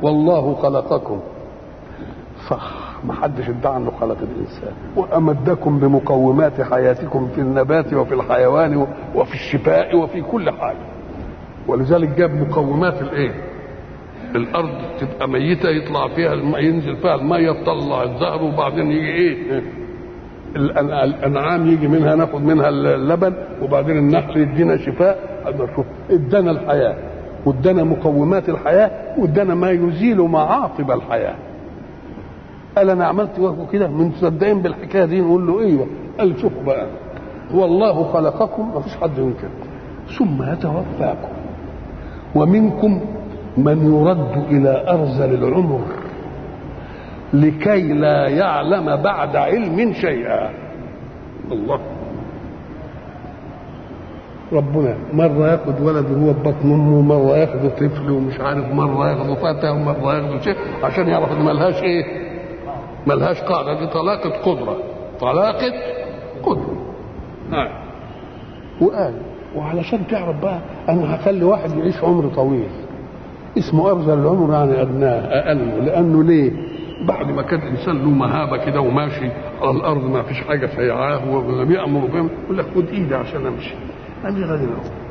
والله خلقكم صح ما حدش ادعى انه خلق الانسان وامدكم بمقومات حياتكم في النبات وفي الحيوان وفي الشفاء وفي كل حاجه ولذلك جاب مقومات الايه الارض تبقى ميته يطلع فيها الماء ينزل فيها الميه تطلع الزهر وبعدين يجي ايه الانعام يجي منها ناخد منها اللبن وبعدين النحل يدينا شفاء شوف ادانا الحياه وادانا مقومات الحياه وادانا ما يزيل معاقب الحياه قال انا عملت وهو كده مصدقين بالحكايه دي نقول له ايوه قال شوفوا بقى والله خلقكم ما فيش حد ينكر ثم يتوفاكم ومنكم من يرد الى ارذل العمر لكي لا يعلم بعد علم شيئا الله ربنا مرة ياخد ولد وهو بطن أمه ومرة ياخده طفل ومش عارف مرة ياخده فتى ومرة ياخده شيء عشان يعرف إن ملهاش إيه؟ ملهاش قاعدة دي طلاقة قدرة طلاقة قدرة نعم وقال وعلشان تعرف بقى أنا هخلي واحد يعيش عمر طويل اسمه أرذل العمر يعني أدناه أقل لأنه ليه؟ بعد ما كان الانسان له مهابه كده وماشي على الارض ما فيش حاجه سيعاه ولم يامر بهم يقول لك خد ايدي عشان امشي امشي غادي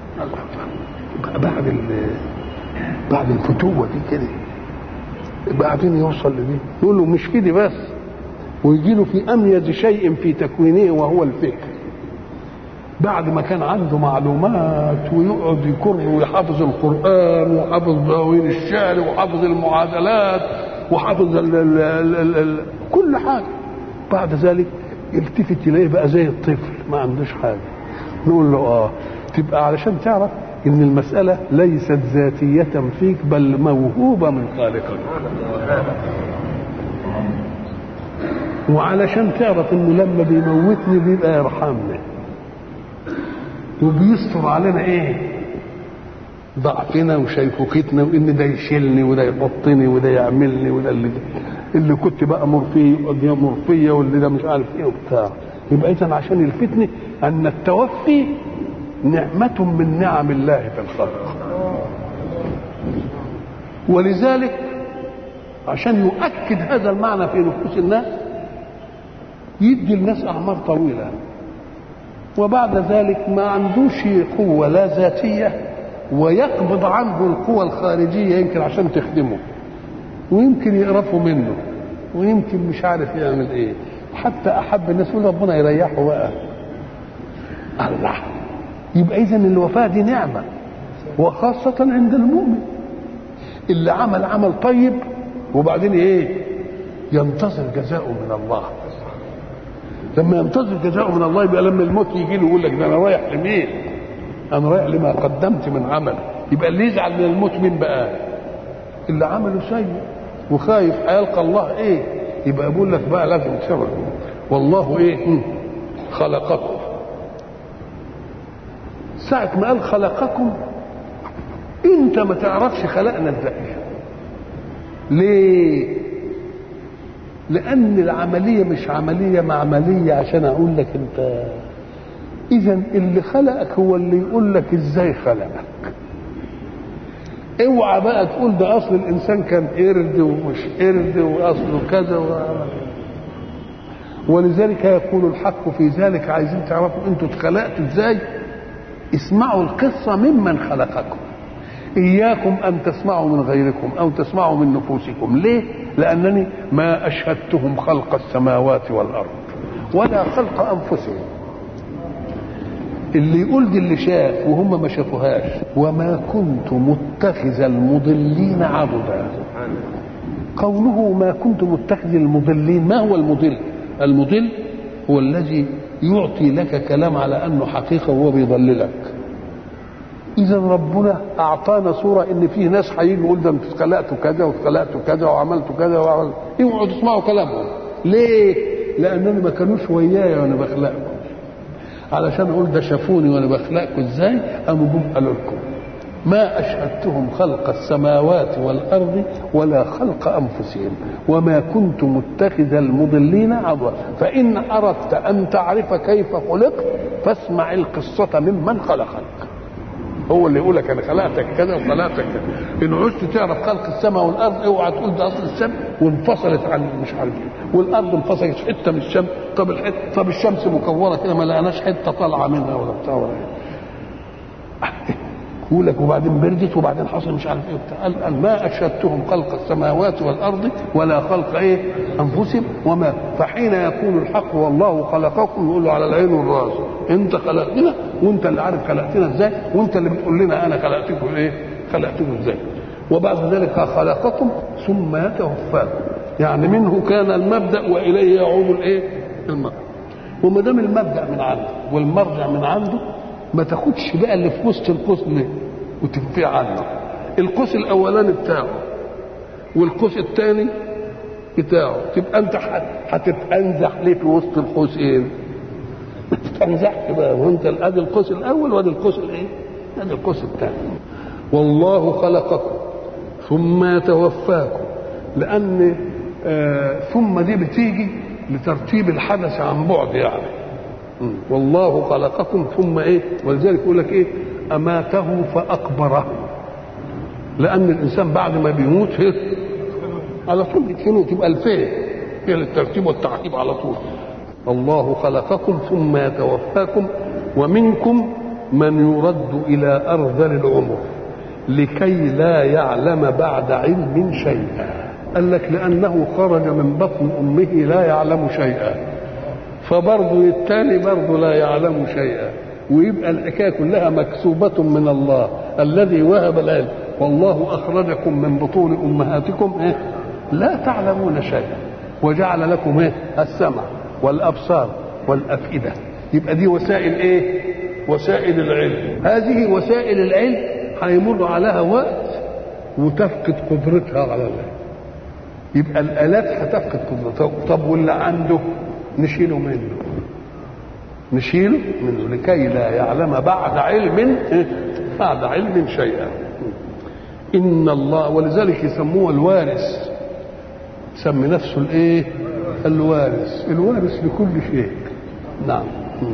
بعد بعد الفتوه دي كده بعدين يوصل لدي يقول له مش كده بس ويجي له في اميز شيء في تكوينه وهو الفكر بعد ما كان عنده معلومات ويقعد يكر ويحافظ القران وحافظ دواوين الشعر وحافظ المعادلات وحافظ ال ال ال ال ال كل حاجه بعد ذلك يلتفت اليه بقى زي الطفل ما عندوش حاجه نقول له اه تبقى علشان تعرف ان المساله ليست ذاتيه فيك بل موهوبه من خالقك وعلشان تعرف انه لما بيموتني بيبقى يرحمني وبيستر علينا ايه ضعفنا وشيخوختنا وان ده يشيلني وده يحطني وده يعملني وده اللي اللي كنت بقى امر فيه يقعد يامر فيا واللي ده مش عارف ايه وبتاع يبقى اذا عشان يلفتني ان التوفي نعمة من نعم الله في الخلق ولذلك عشان يؤكد هذا المعنى في نفوس الناس يدي الناس اعمار طويله وبعد ذلك ما عندوش قوه لا ذاتيه ويقبض عنه القوى الخارجية يمكن عشان تخدمه ويمكن يقرفوا منه ويمكن مش عارف يعمل ايه حتى احب الناس يقول ربنا يريحه بقى الله يبقى اذا الوفاة دي نعمة وخاصة عند المؤمن اللي عمل عمل طيب وبعدين ايه ينتظر جزاؤه من الله لما ينتظر جزاؤه من الله يبقى لما الموت يجي له يقول لك ده انا رايح لمين انا رايح لما قدمت من عمل يبقى اللي يزعل من الموت مين بقى اللي عمله سيء وخايف هيلقى الله ايه يبقى بيقول لك بقى لازم تصبر والله ايه خلقكم ساعة ما قال خلقكم انت ما تعرفش خلقنا ازاي ليه لان العملية مش عملية معملية عشان اقول لك انت اذا اللي خلقك هو اللي يقول لك ازاي خلقك اوعى بقى تقول ده اصل الانسان كان قرد ومش قرد واصله كذا و... ولذلك يقول الحق في ذلك عايزين تعرفوا انتوا اتخلقتوا ازاي اسمعوا القصة ممن خلقكم إياكم أن تسمعوا من غيركم أو تسمعوا من نفوسكم ليه؟ لأنني ما أشهدتهم خلق السماوات والأرض ولا خلق أنفسهم اللي يقول دي اللي شاف وهم ما شافوهاش وما كنت متخذ المضلين عضدا قوله ما كنت متخذ المضلين ما هو المضل المضل هو الذي يعطي لك كلام على انه حقيقه وهو بيضللك اذا ربنا اعطانا صوره ان فيه ناس هيجي يقول ده انتوا اتخلقتوا كذا واتخلقتوا كذا وعملتوا كذا وعملتوا اوعوا تسمعوا كلامهم ليه؟ لانني ما كانوش ويايا وانا بخلقكم علشان اقول ده شافوني وانا بخلقكم ازاي قاموا جم قالوا لكم ما اشهدتهم خلق السماوات والارض ولا خلق انفسهم وما كنت متخذ المضلين عضوا فان اردت ان تعرف كيف خلقت فاسمع القصه ممن خلقك هو اللي يقول لك انا خلقتك كذا وخلقتك كذا ان عشت تعرف خلق السماء والارض اوعى تقول ده اصل السماء وانفصلت عن مش عارف ايه والارض انفصلت حته من الشمس طب الحته طب الشمس مكوره كده ما لقناش حته طالعه منها ولا بتاع ولا ايه يقول لك وبعدين بردت وبعدين حصل مش عارف ايه وبتاع قال, قال ما اشهدتهم خلق السماوات والارض ولا خلق ايه انفسهم وما فحين يكون الحق والله خلقكم يقول له على العين والراس انت خلقتنا وانت اللي عارف خلقتنا ازاي وانت اللي بتقول لنا انا خلقتكم ايه خلقتكم ازاي وبعد ذلك خلقكم ثم يتوفاكم يعني منه كان المبدا واليه يعود الايه المبدا وما دام المبدا من عنده والمرجع من عنده ما تاخدش بقى اللي في وسط القوس وتنفي عنه القوس الاولاني بتاعه والقوس الثاني بتاعه تبقى انت هتتنزح ليه في وسط القوس ايه؟ ما تتنزحش بقى وانت ادي القوس الاول وادي القوس الايه؟ ادي القوس الثاني والله خلقكم ثم يتوفاكم لان آه ثم دي بتيجي لترتيب الحدث عن بعد يعني والله خلقكم ثم ايه ولذلك يقول لك ايه اماته فاقبره لان الانسان بعد ما بيموت هي على طول يدفنوه تبقى الفين هي الترتيب والتعقيب على طول الله خلقكم ثم يتوفاكم ومنكم من يرد الى ارذل العمر لكي لا يعلم بعد علم شيئا قال لك لانه خرج من بطن امه لا يعلم شيئا فبرضه التاني برضه لا يعلم شيئا ويبقى الحكايه كلها مكسوبه من الله الذي وهب العلم والله اخرجكم من بطون امهاتكم إيه؟ لا تعلمون شيئا وجعل لكم إيه؟ السمع والابصار والافئده يبقى دي وسائل ايه وسائل العلم هذه وسائل العلم هيمر عليها وقت وتفقد قدرتها على العلم يبقى الالات هتفقد قدرتها طب واللي عنده نشيله منه نشيله منه لكي لا يعلم بعد علم بعد علم شيئا ان الله ولذلك يسموه الوارث سمي نفسه الايه الوارث الوارث لكل شيء نعم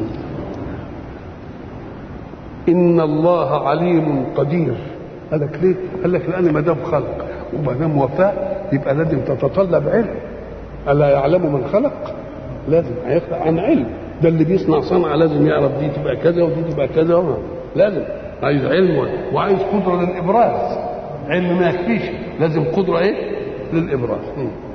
ان الله عليم قدير قال لك ليه قال لك لان ما دام خلق وما دام وفاء يبقى لازم تتطلب علم الا يعلم من خلق لازم هيخلق عن علم ده اللي بيصنع صنعه لازم يعرف دي تبقى كذا ودي تبقى كذا لازم عايز علم وعايز قدره للابراز علم ما يكفيش لازم قدره ايه للابراز